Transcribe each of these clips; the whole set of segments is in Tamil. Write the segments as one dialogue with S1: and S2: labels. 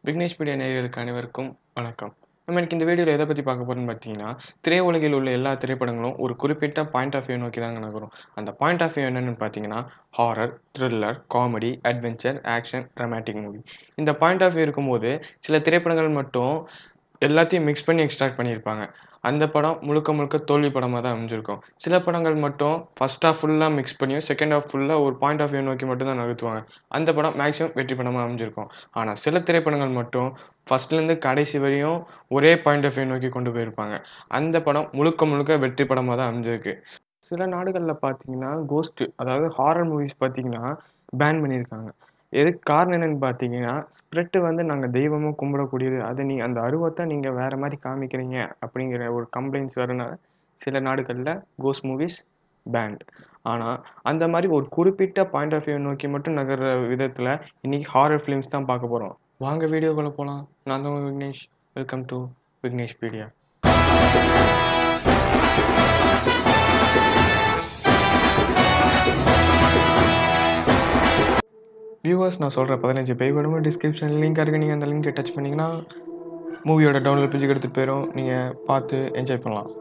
S1: விக்னேஷ் மீடியா நேயர்களுக்கு அனைவருக்கும் வணக்கம் நம்ம இன்னைக்கு இந்த வீடியோவில் எதை பற்றி பார்க்க போகிறோம்னு பார்த்தீங்கன்னா திரையுலகில் உள்ள எல்லா திரைப்படங்களும் ஒரு குறிப்பிட்ட பாயிண்ட் ஆஃப் வியூ நோக்கி தாங்க நகரும் அந்த பாயிண்ட் ஆஃப் வியூ என்னென்னு பார்த்தீங்கன்னா horror thriller comedy adventure action romantic movie இந்த பாயிண்ட் ஆஃப் வியூ இருக்கும்போது சில திரைப்படங்கள் மட்டும் எல்லாத்தையும் மிக்ஸ் பண்ணி எக்ஸ்ட்ராக்ட் பண்ணியிருப்பாங்க அந்த படம் முழுக்க முழுக்க தோல்வி படமாக தான் அமைஞ்சிருக்கும் சில படங்கள் மட்டும் ஃபர்ஸ்ட் ஹாஃப் ஃபுல்லாக மிக்ஸ் பண்ணியும் செகண்ட் ஹாஃப் ஃபுல்லாக ஒரு பாயிண்ட் ஆஃப் வியூ நோக்கி மட்டும் தான் நகர்த்துவாங்க அந்த படம் மேக்ஸிமம் வெற்றி படமாக அமைஞ்சிருக்கும் ஆனால் சில திரைப்படங்கள் மட்டும் ஃபர்ஸ்ட்லேருந்து கடைசி வரையும் ஒரே பாயிண்ட் ஆஃப் வியூ நோக்கி கொண்டு போயிருப்பாங்க அந்த படம் முழுக்க முழுக்க வெற்றி படமாக தான் அமைஞ்சிருக்கு சில நாடுகளில் பார்த்தீங்கன்னா கோஸ்ட் அதாவது ஹாரர் மூவிஸ் பார்த்தீங்கன்னா பேன் பண்ணியிருக்காங்க எதுக்கு காரணம் என்னன்னு பார்த்தீங்கன்னா ஸ்பிரிட்டு வந்து நாங்கள் தெய்வமும் கும்பிடக்கூடியது அதை நீ அந்த அருவத்தை நீங்கள் வேறு மாதிரி காமிக்கிறீங்க அப்படிங்கிற ஒரு கம்ப்ளைண்ட்ஸ் வரனால சில நாடுகளில் கோஸ்ட் மூவிஸ் பேண்ட் ஆனால் அந்த மாதிரி ஒரு குறிப்பிட்ட பாயிண்ட் ஆஃப் வியூ நோக்கி மட்டும் நகர்ற விதத்தில் இன்னைக்கு ஹாரர் ஃபிலிம்ஸ் தான் பார்க்க போகிறோம் வாங்க வீடியோக்குள்ளே போகலாம் நான் தான் உங்க Vignesh welcome to Vignesh pedia viewers நான் சொல்கிற பதினஞ்சு பேய் படமும் டிஸ்கிரிப்ஷன் லிங்க் இருக்குது நீங்கள் அந்த லிங்கை டச் பண்ணிங்கன்னா மூவியோட டவுன்லோட் பேஜுக்கு எடுத்துகிட்டு போயிடும் நீங்கள் பார்த்து என்ஜாய் பண்ணலாம்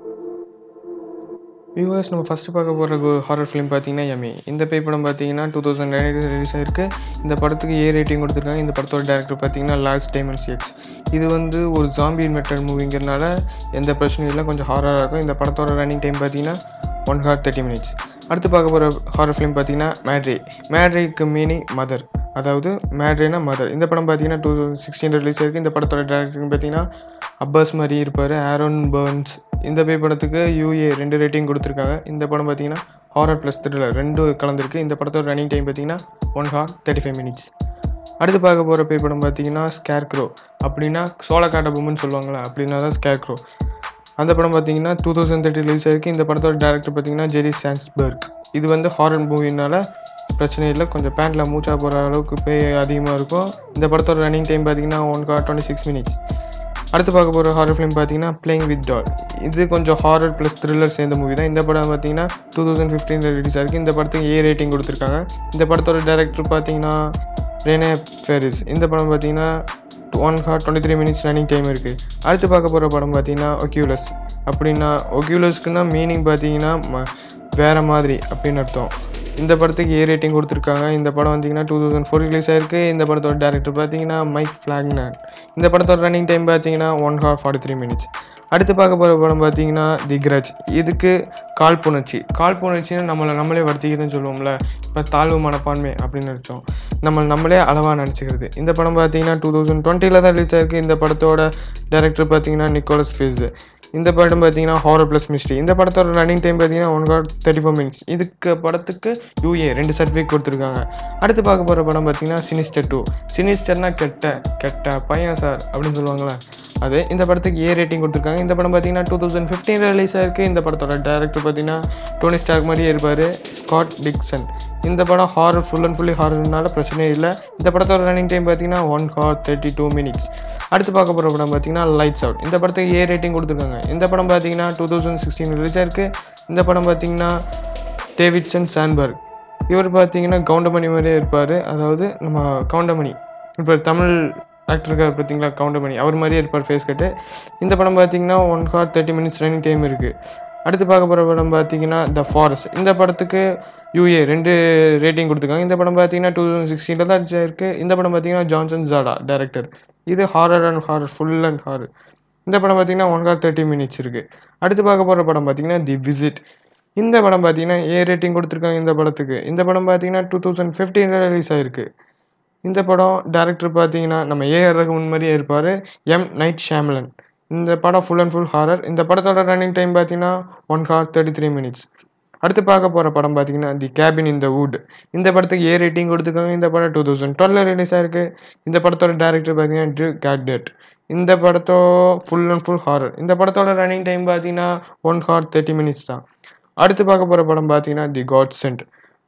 S1: வியூவர்ஸ் நம்ம ஃபஸ்ட்டு பார்க்க போகிற ஹாரர் ஃபிலிம் பார்த்தீங்கன்னா எமி இந்த பேய் படம் பார்த்தீங்கன்னா டூ தௌசண்ட் நைன் ரிலீஸ் ஆயிருக்கு இந்த படத்துக்கு ஏ ரேட்டிங் கொடுத்துருக்காங்க இந்த படத்தோட டேரக்டர் பார்த்தீங்கன்னா லார்ஜ் டைமண்ட்ஸ் எக்ஸ் இது வந்து ஒரு ஜாம்பி இன்வெர்டர் மூவிங்கிறனால எந்த பிரச்சனையும் இல்லை கொஞ்சம் ஹாரராக இருக்கும் இந்த படத்தோட ரன்னிங் டைம் பார்த்தீங்கன்னா ஒன் ஹார் தேர்ட்டி மினிட்ஸ் அடுத்து பார்க்க போகிற ஹாரர் ஃபிலிம் பார்த்தீங்கன்னா மேட்ரி மேட்ரிக்கு மீனிங் மதர் அதாவது மேட்ரினா மதர் இந்த படம் பார்த்தீங்கன்னா டூ சிக்ஸ்டீன் ரிலீஸ் ஆயிருக்கு இந்த படத்தோட டேரக்டர் பார்த்தீங்கன்னா அப்பாஸ் மாதிரி இருப்பார் ஆரோன் பர்ன்ஸ் இந்த பேய் படத்துக்கு யூஏ ரெண்டு ரேட்டிங் கொடுத்துருக்காங்க இந்த படம் பார்த்தீங்கன்னா ஹாரர் ப்ளஸ் த்ரில்லர் ரெண்டும் கலந்துருக்கு இந்த படத்தோட ரன்னிங் டைம் பார்த்தீங்கன்னா one hour thirty five minutes அடுத்து பார்க்க போகிற பேய் படம் பார்த்தீங்கன்னா ஸ்கேர்க்ரோ அப்படின்னா சோளக்காட்ட பொம்முன்னு சொல்லுவாங்களே அப்படின்னா தான் ஸ்கேர்க்ரோ அந்த படம் பார்த்தீங்கன்னா டூ தௌசண்ட் தேர்ட்டி ரிலீஸ் ஆயிருக்கு இந்த படத்தோட டேரக்டர் பார்த்தீங்கன்னா ஜெரி சான்ஸ்பர்க் இது வந்து ஹாரர் மூவினால பிரச்சனை இல்லை கொஞ்சம் பேண்டில் மூச்சா போகிற அளவுக்கு பேய் அதிகமாக இருக்கும் இந்த படத்தோட ரன்னிங் டைம் பார்த்தீங்கன்னா one hour twenty six minutes அடுத்து பார்க்க போகிற ஹாரர் ஃபிலிம் பார்த்தீங்கன்னா பிளேயிங் வித் டால் இது கொஞ்சம் ஹாரர் ப்ளஸ் த்ரில்லர் சேர்ந்த மூவி தான் இந்த படம் பார்த்தீங்கன்னா டூ தௌசண்ட் ஃபிஃப்டீனில் ரிலீஸ் ஆயிருக்கு இந்த படத்துக்கு ஏ ரேட்டிங் கொடுத்துருக்காங்க இந்த படத்தோட டேரக்டர் பார்த்தீங்கன்னா ரேனே ஃபெரிஸ் இந்த படம் பார்த்தீங்கன்னா one hour twenty three minutes running time இருக்குது அடுத்து பார்க்க போகிற படம் பார்த்தீங்கன்னா ஒக்யூலஸ் அப்படின்னா ஒக்யூலஸ்க்குன்னா மீனிங் பார்த்தீங்கன்னா ம வேறு மாதிரி அப்படின்னு அர்த்தம் இந்த படத்துக்கு ஏ ரேட்டிங் கொடுத்துருக்காங்க இந்த படம் பார்த்தீங்கன்னா டூ தௌசண்ட் ஃபோர் ரிலீஸ் ஆயிருக்கு இந்த படத்தோட டேரக்டர் பார்த்தீங்கன்னா மைக் ஃப்ளாக்னர் இந்த படத்தோட ரன்னிங் டைம் பார்த்தீங்கன்னா one hour forty three minutes அடுத்து பார்க்க போகிற படம் பார்த்தீங்கன்னா தி கிரஜ் இதுக்கு காழ்ப்புணர்ச்சி காழ்ப்புணர்ச்சின்னு நம்மளை நம்மளே வருத்திக்கிறதுன்னு சொல்லுவோம்ல இப்போ தாழ்வு மனப்பான்மை அப்படின்னு நினச்சோம் நம்ம நம்மளே அளவாக நினச்சிக்கிறது இந்த படம் பார்த்தீங்கன்னா டூ தௌசண்ட் டுவெண்ட்டியில் தான் ரிலீஸ் ஆயிருக்கு இந்த படத்தோட டேரக்டர் பார்த்தீங்கன்னா நிக்கோலஸ் ஃபேஸ் இந்த படம் பார்த்தீங்கன்னா ஹாரர் ப்ளஸ் மிஸ்ட்ரி இந்த படத்தோட ரன்னிங் டைம் பார்த்தீங்கன்னா one hour thirty four minutes இதுக்கு படத்துக்கு யூஏ ரெண்டு சர்டிஃபிகேட் கொடுத்துருக்காங்க அடுத்து பார்க்க போகிற படம் பார்த்தீங்கன்னா சினிஸ்டர் டூ சினிஸ்டர்னா கெட்ட கெட்ட பையன் சார் அப்படின்னு சொல்லுவாங்களே அது இந்த படத்துக்கு ஏ ரேட்டிங் கொடுத்துருக்காங்க இந்த படம் பார்த்தீங்கன்னா டூ தௌசண்ட் ஃபிஃப்டீனில் ரிலீஸ் ஆயிருக்கு இந்த படத்தோட டேரக்டர் பார்த்தீங்கன்னா டோனி ஸ்டாக் மாதிரியே இருப்பார் ஸ்காட் டிக்சன் இந்த படம் ஹாரர் ஃபுல் அண்ட் ஃபுல்லி ஹாரர்னால பிரச்சனையே இல்லை இந்த படத்தோட ரன்னிங் டைம் பார்த்தீங்கன்னா one hour thirty two minutes அடுத்து பார்க்க போகிற படம் பார்த்தீங்கன்னா லைட்ஸ் அவுட் இந்த படத்துக்கு ஏ ரேட்டிங் கொடுத்துருக்காங்க இந்த படம் பார்த்தீங்கன்னா டூ தௌசண்ட் சிக்ஸ்டீன் ரிலீஸ் ஆயிருக்கு இந்த படம் பார்த்தீங்கன்னா டேவிட்சன் சான்பர்க் இவர் பார்த்தீங்கன்னா கவுண்டமணி மாதிரியே இருப்பார் அதாவது நம்ம கவுண்டமணி இப்போ தமிழ் ஆக்டருக்கார் பார்த்தீங்களா கவுண்டமணி அவர் மாதிரியே இருப்பார் ஃபேஸ் கட்டு இந்த படம் பார்த்தீங்கன்னா one hour thirty minutes running time இருக்குது அடுத்து பார்க்க போகிற படம் பார்த்தீங்கன்னா த ஃபாரஸ்ட் இந்த படத்துக்கு யூஏ ரெண்டு ரேட்டிங் கொடுத்துருக்காங்க இந்த படம் பார்த்தீங்கன்னா டூ தௌசண்ட் சிக்ஸ்டீனில் தான் இருக்குது இந்த படம் பார்த்தீங்கன்னா ஜான்சன் ஜாடா டேரக்டர் இது horror and horror full and horror இந்த படம் பார்த்தீங்கன்னா ஒன் ஹார் தேர்ட்டி மினிட்ஸ் இருக்குது அடுத்து பார்க்க போகிற படம் பார்த்தீங்கன்னா தி விசிட் இந்த படம் பார்த்தீங்கன்னா ஏ ரேட்டிங் கொடுத்துருக்காங்க இந்த படத்துக்கு இந்த படம் பார்த்தீங்கன்னா டூ தௌசண்ட் ஃபிஃப்டீனில் ரிலீஸ் ஆயிருக்கு இந்த படம் டேரக்டர் பார்த்தீங்கன்னா நம்ம ஏஆர் ரகுமன் மாதிரியே இருப்பார் எம் நைட் ஷாம்லன் இந்த படம் ஃபுல் அண்ட் ஃபுல் ஹாரர் இந்த படத்தோட ரன்னிங் டைம் பார்த்தீங்கன்னா one hour thirty three minutes அடுத்து பார்க்க போகிற படம் பார்த்தீங்கன்னா தி கேபின் இன் த வுட் இந்த படத்துக்கு ஏ ரேட்டிங் கொடுத்துருக்காங்க இந்த படம் டூ தௌசண்ட் டுவெல் ரிலீஸ் ஆயிருக்கு இந்த படத்தோட டேரக்டர் பார்த்தீங்கன்னா ட்ரூ கேட்டட் இந்த படத்தோ ஃபுல் அண்ட் ஃபுல் ஹாரர் இந்த படத்தோட ரன்னிங் டைம் பார்த்தீங்கன்னா ஒன் ஹார் தேர்ட்டி மினிட்ஸ் தான் அடுத்து பார்க்க போகிற படம் பார்த்தீங்கன்னா தி காட் சென்ட்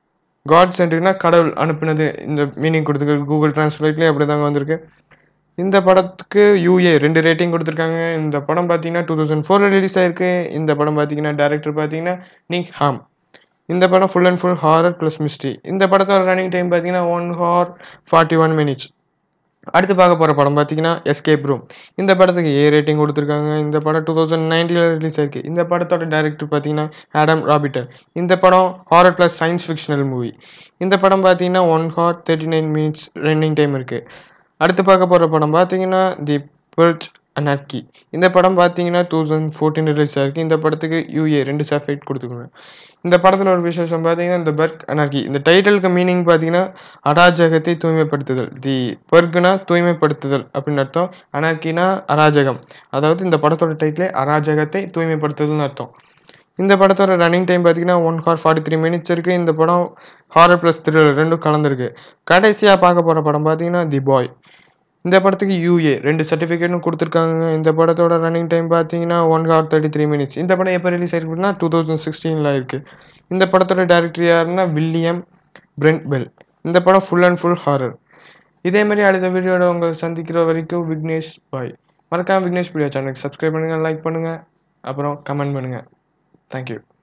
S1: காட் சென்ட்னா கடவுள் அனுப்புனது இந்த மீனிங் கொடுத்துருக்கு கூகுள் டிரான்ஸ்லேட்லேயே அப்படி தாங்க வந்திருக்கு இந்த படத்துக்கு யூஏ ரெண்டு ரேட்டிங் கொடுத்துருக்காங்க இந்த படம் பார்த்தீங்கன்னா டூ தௌசண்ட் ஃபோரில் ரிலீஸ் ஆயிருக்கு இந்த படம் பார்த்தீங்கன்னா டேரக்டர் பார்த்தீங்கன்னா நிக் ஹாம் இந்த படம் full and full horror plus mystery இந்த படத்தோட ரன்னிங் டைம் பார்த்தீங்கன்னா one hour forty one minutes அடுத்து பார்க்க போகிற படம் பார்த்தீங்கன்னா எஸ்கேப் ரூம் இந்த படத்துக்கு ஏ ரேட்டிங் கொடுத்துருக்காங்க இந்த படம் டூ தௌசண்ட் நைன்டீனில் ரிலீஸ் ஆயிருக்கு இந்த படத்தோட டேரக்டர் பார்த்தீங்கன்னா ஆடம் ராபிட்டர் இந்த படம் horror plus science fictional movie இந்த படம் பார்த்தீங்கன்னா one hour thirty nine minutes running time இருக்குது அடுத்து பார்க்க போகிற படம் பார்த்தீங்கன்னா தி பர்ச் அனர்கி இந்த படம் பார்த்தீங்கன்னா டூ தௌசண்ட் ஃபோர்டீன் ரிலீஸ் ஆயிருக்கு இந்த படத்துக்கு யூஏ ரெண்டு சர்டிஃபிகேட் கொடுத்துருக்காங்க இந்த படத்தில் ஒரு விசேஷம் பார்த்தீங்கன்னா இந்த பர்க் அனர்கி இந்த டைட்டிலுக்கு மீனிங் பார்த்தீங்கன்னா அராஜகத்தை தூய்மைப்படுத்துதல் தி பர்க்னா தூய்மைப்படுத்துதல் அப்படின்னு அர்த்தம் அனர்கினா அராஜகம் அதாவது இந்த படத்தோட டைட்டிலே அராஜகத்தை தூய்மைப்படுத்துதல்னு அர்த்தம் இந்த படத்தோட ரன்னிங் டைம் பார்த்தீங்கன்னா one hour forty three minutes இருக்குது இந்த படம் ஹாரர் ப்ளஸ் த்ரில்லர் ரெண்டும் கலந்துருக்கு கடைசியாக பார்க்க போகிற படம் பார்த்தீங்கன்னா தி பாய் இந்த படத்துக்கு யூஏ ரெண்டு சர்டிஃபிகேட்டும் கொடுத்துருக்காங்க இந்த படத்தோட ரன்னிங் டைம் பார்த்தீங்கன்னா one hour thirty three minutes இந்த படம் எப்போ ரிலீஸ் ஆயிருக்குன்னா டூ தௌசண்ட் சிக்ஸ்டீனில் இருக்குது இந்த படத்தோட டேரக்டர் யாருன்னா வில்லியம் பிரெண்ட் பெல் இந்த படம் ஃபுல் அண்ட் ஃபுல் ஹாரர் இதே மாதிரி அடுத்த வீடியோட உங்களை சந்திக்கிற வரைக்கும் விக்னேஷ் பாய் மறக்காம விக்னேஷ் வீடியோ சேனலுக்கு சப்ஸ்கிரைப் பண்ணுங்கள் லைக் பண்ணுங்கள் அப்புறம் கமெண்ட் பண்ணுங்கள் தேங்க்யூ